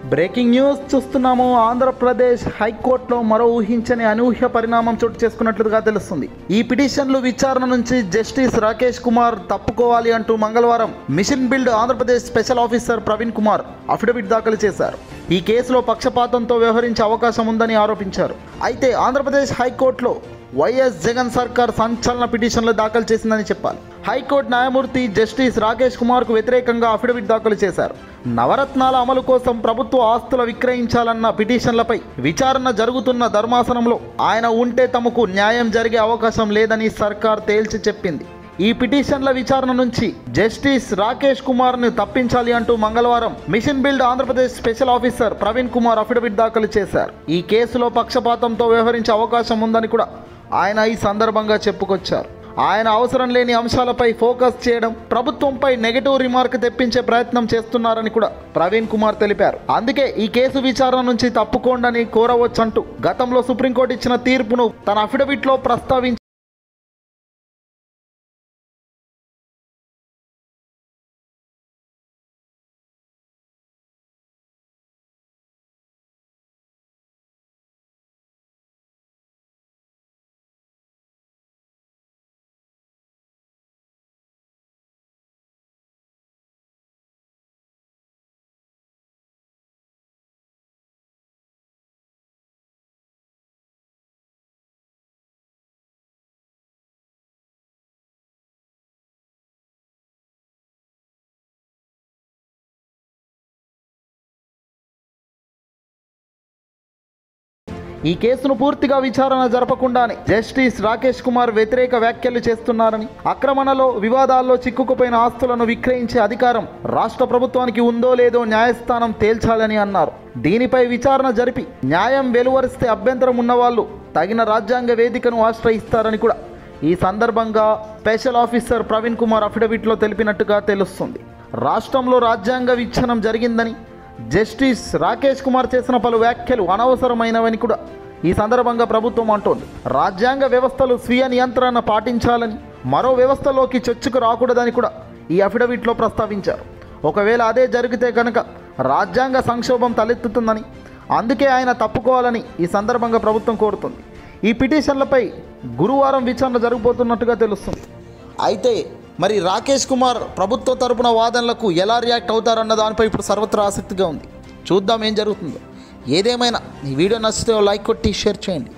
breaking news చూస్తున్నాము ఆంధ్రప్రదేశ్ హైకోర్టులో మరో ఊహించని అనూహ్య పరిణామం చోటు చేసుకున్నట్లుగా తెలుస్తుంది ఈ పిటిషన్లు విచారణ నుంచి జస్టిస్ రాకేష్ కుమార్ తప్పుకోవాలి అంటూ మంగళవారం mission build Andhra Pradesh special officer Praveen Kumar affidavit దాఖలు చేశారు ఈ కేసులో పక్షపాతంతో వ్యవహరించే అవకాశం ఉందని ఆరోపించారు అయితే ఆంధ్రప్రదేశ్ హైకోర్టులో వైఎస్ జగన్ సర్కార్ సంచలన పిటిషన్లు దాఖలు చేసిందని చెప్పాలి హైకోర్టు న్యాయమూర్తి జస్టిస్ రాకేష్ కుమార్కు వ్యతిరేకంగా అఫిడవిట్ దాఖలు చేశారు నవరత్నాల అమలు కోసం ప్రభుత్వ ఆస్తుల విక్రయించాలన్న పిటిషన్లపై విచారణ జరుగుతున్న ధర్మాసనంలో ఆయన ఉంటే తమకు న్యాయం జరిగే అవకాశం లేదని సర్కార్ తేల్చి చెప్పింది ఈ పిటిషన్ల విచారణ నుంచి జస్టిస్ రాకేష్ కుమార్ ను తప్పించాలి అంటూ మంగళవారం mission build Andhra Pradesh special officer Praveen Kumar affidavit దాఖలు చేశారు ఈ కేసులో పక్షపాతంతో వ్యవహరించే అవకాశం ఉందని కూడా ఆయన ఈ సందర్భంగా చెప్పుకొచ్చారు ఆయన అవసరం లేని అంశాలపై ఫోకస్ చేయడం ప్రభుత్వంపై నెగటివ్ రిమార్క్ తెప్పించే ప్రయత్నం చేస్తున్నారని కూడా ప్రవీణ్ కుమార్ తెలిపారు అందుకే ఈ కేసు విచారణ నుంచి తప్పుకోండని కోరవచ్చంటూ గతంలో సుప్రీంకోర్టు ఇచ్చిన తీర్పును తన అఫిడవిట్లో ప్రస్తావించి ఈ కేసును పూర్తిగా విచారణ జరపకుండానే జస్టిస్ రాకేష్ కుమార్ వ్యతిరేక వ్యాఖ్యలు చేస్తున్నారని ఆక్రమణలో వివాదాల్లో చిక్కుకుపోయిన ఆస్తులను విక్రయించే అధికారం రాష్ట్ర ప్రభుత్వానికి ఉందో లేదో న్యాయస్థానం తేల్చాలని అన్నారు దీనిపై విచారణ జరిపి న్యాయం వెలువరిస్తే అభ్యంతరం ఉన్నవాళ్ళు తగిన రాజ్యాంగ వేదికను ఆశ్రయిస్తారని కూడా ఈ సందర్భంగా స్పెషల్ ఆఫీసర్ ప్రవీణ్ కుమార్ అఫిడవిట్లో తెలిపినట్టుగా తెలుస్తుంది రాష్ట్రంలో రాజ్యాంగ విచ్ఛనం జరిగిందని జస్టిస్ రాకేష్ కుమార్ చేసిన పలు వ్యాఖ్యలు అనవసరమైనవని కూడా ఈ సందర్భంగా ప్రభుత్వం అంటోంది రాజ్యాంగ వ్యవస్థలు స్వీయ నియంత్రణ పాటించాలని మరో వ్యవస్థలోకి చొచ్చుకు రాకూడదని కూడా ఈ అఫిడవిట్లో ప్రస్తావించారు ఒకవేళ అదే జరిగితే కనుక రాజ్యాంగ సంక్షోభం తలెత్తుతుందని అందుకే ఆయన తప్పుకోవాలని ఈ సందర్భంగా ప్రభుత్వం కోరుతుంది ఈ పిటిషన్లపై గురువారం విచారణ జరగబోతున్నట్టుగా తెలుస్తుంది అయితే మరి రాకేష్ కుమార్ ప్రభుత్వ తరపున వాదనలకు ఎలా రియాక్ట్ అవుతారన్న దానిపై ఇప్పుడు సర్వత్రా ఆసక్తిగా ఉంది చూద్దాం ఏం జరుగుతుందో ఏదేమైనా ఈ వీడియో నచ్చితే ఓ లైక్ కొట్టి షేర్ చేయండి